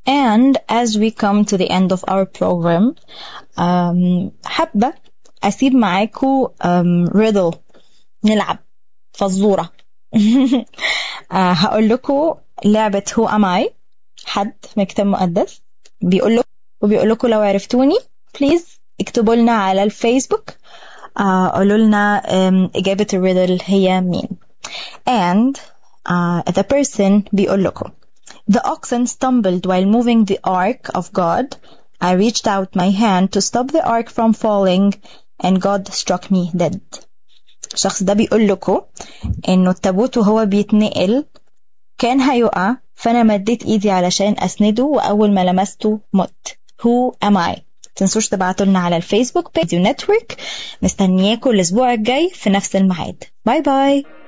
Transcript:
And as we come to the end of our program um, حابة أسيب معاكم um, riddle نلعب فزورة آه، هقول لكم لعبة Who am I حد من كتاب مقدس بيقول لكم وبيقول لكم لو عرفتوني بليز اكتبوا لنا على الفيسبوك آه، قولوا لنا um, إجابة الريدل هي مين and uh, the person بيقول لكم The oxen stumbled while moving the ark of God. I reached out my hand to stop the ark from falling and God struck me dead. الشخص ده بيقول لكم انه التابوت وهو بيتنقل كان هيقع فانا مديت ايدي علشان اسنده واول ما لمسته مت. Who am I؟ تنسوش تبعتوا لنا على الفيسبوك بيج نتورك مستنياكم الاسبوع الجاي في نفس الميعاد باي باي